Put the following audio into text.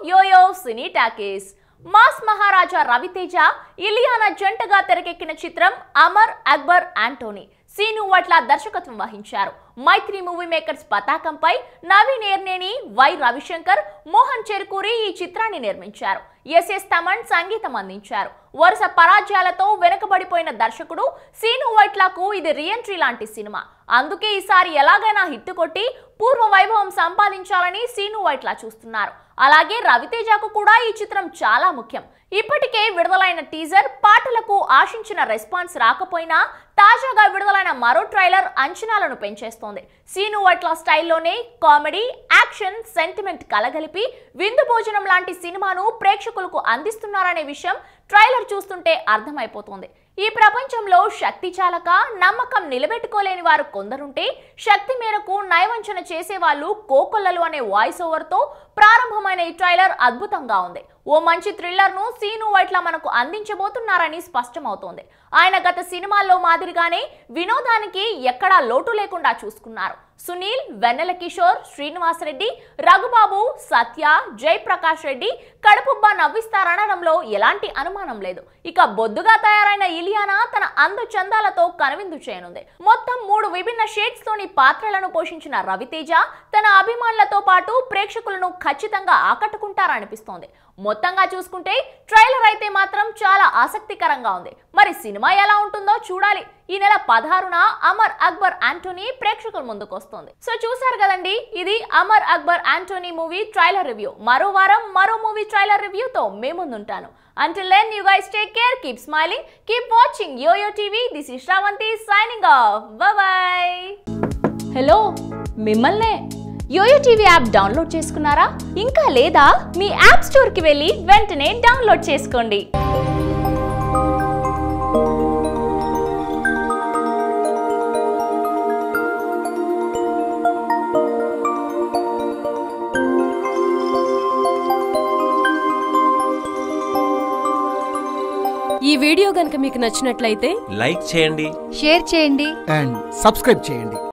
yo-yo cine talkies mass Maharaja Raviteja Ileana జంటగా తెరకెక్కిన చిత్రం అమర్ అక్బర్ యాంటోనీ సీను వట్ల దర్శకత్వం వహించారు మైత్రి మూవీ మేకర్స్ పతాకంపై నవీన్ ఏర్నేని వై రవిశంకర్ మోహన్ చెరుకూరి ఈ చిత్రాన్ని నిర్మించారు ఎస్ఎస్ తమన్ సంగీతం అందించారు వరుస పరాజయాలతో వెనుకబడిపోయిన దర్శకుడు సీను వైట్లకు ఇది రీఎంట్రీ లాంటి సినిమా అందుకే ఈసారి ఎలాగైనా హిట్ కొట్టి పూర్వ వైభవం సంపాదించాలని సీను వైట్లా చూస్తున్నారు అలాగే రవితేజకు కూడా ఈ చిత్రం చాలా ముఖ్యం ఇప్పటికే విడుదలైన టీజర్ పాటలకు ఆశించిన రెస్పాన్స్ రాకపోయినా తాజాగా విడుదలైన మరో ట్రైలర్ అంచనాలను పెంచేస్తోంది సీను వైట్ల స్టైల్లోనే కామెడీ యాక్షన్ సెంటిమెంట్ కలగలిపి విందు భోజనం లాంటి సినిమాను ప్రేక్షకులకు అందిస్తున్నారనే విషయం ట్రైలర్ చూస్తుంటే అర్థమైపోతుంది ఈ ప్రపంచంలో శక్తి చాలక నమ్మకం నిలబెట్టుకోలేని వారు కొందరుంటే శక్తి మేరకు నయవంచన చేసేవాళ్ళు కోకొల్లలు అనే వాయిస్ ఓవర్తో ప్రారంభమైన ఈ ట్రైలర్ అద్భుతంగా ఉంది ఓ మంచి థ్రిల్లర్ ను సీను వైట్ల మనకు అందించబోతున్నారని స్పష్టమవుతోంది ఆయన గత సినిమాల్లో మాదిరిగానే వినోదానికి ఎక్కడా లోటు లేకుండా చూసుకున్నారు సునీల్ వెన్నెల కిషోర్ శ్రీనివాసరెడ్డి రఘుబాబు సత్య జయప్రకాష్ రెడ్డి కడుపుబ్బా నవ్విస్తారనడంలో ఎలాంటి అనుమానం లేదు ఇక బొద్దుగా తయారైన ఇలియానా తన అందు చందాలతో కనువిందు చేయనుంది మొత్తం మూడు విభిన్న షేడ్స్ లోని పాత్రలను పోషించిన రవితేజ తన అభిమానులతో పాటు ప్రేక్షకులను ఖచ్చితంగా ఆకట్టుకుంటారనిపిస్తోంది మొత్తంగా చూసుకుంటే ట్రైలర్ అయితే మాత్రం చాలా ఆసక్తికరంగా ఉంది మరి సినిమా ఎలా ఉంటుందో చూడాలి ఈ నెల పదహారున అమర్ అక్బర్ యాంటోనీ ప్రేక్షకుల ముందుకు వస్తుంది సో చూసారు కదండి ఇది Amar Akbar Antony movie trailer review మరో వారం మరో మూవీ ట్రైలర్ రివ్యూతో మే ముందుంటాను until then you guys take care keep smiling keep watching YOYO TV this is Sravanthi signing off bye hello మిమ్మల్నే యోయో టీవీ యాప్ డౌన్లోడ్ చేసుకున్నారా ఇంకా లేదా మీ యాప్ స్టోర్కి వెళ్ళి వెంటనే డౌన్లోడ్ చేసుకోండి ఈ వీడియో గనుక మీకు నచ్చినట్లయితే లైక్ చేయండి షేర్ చేయండి అండ్ సబ్స్క్రైబ్ చేయండి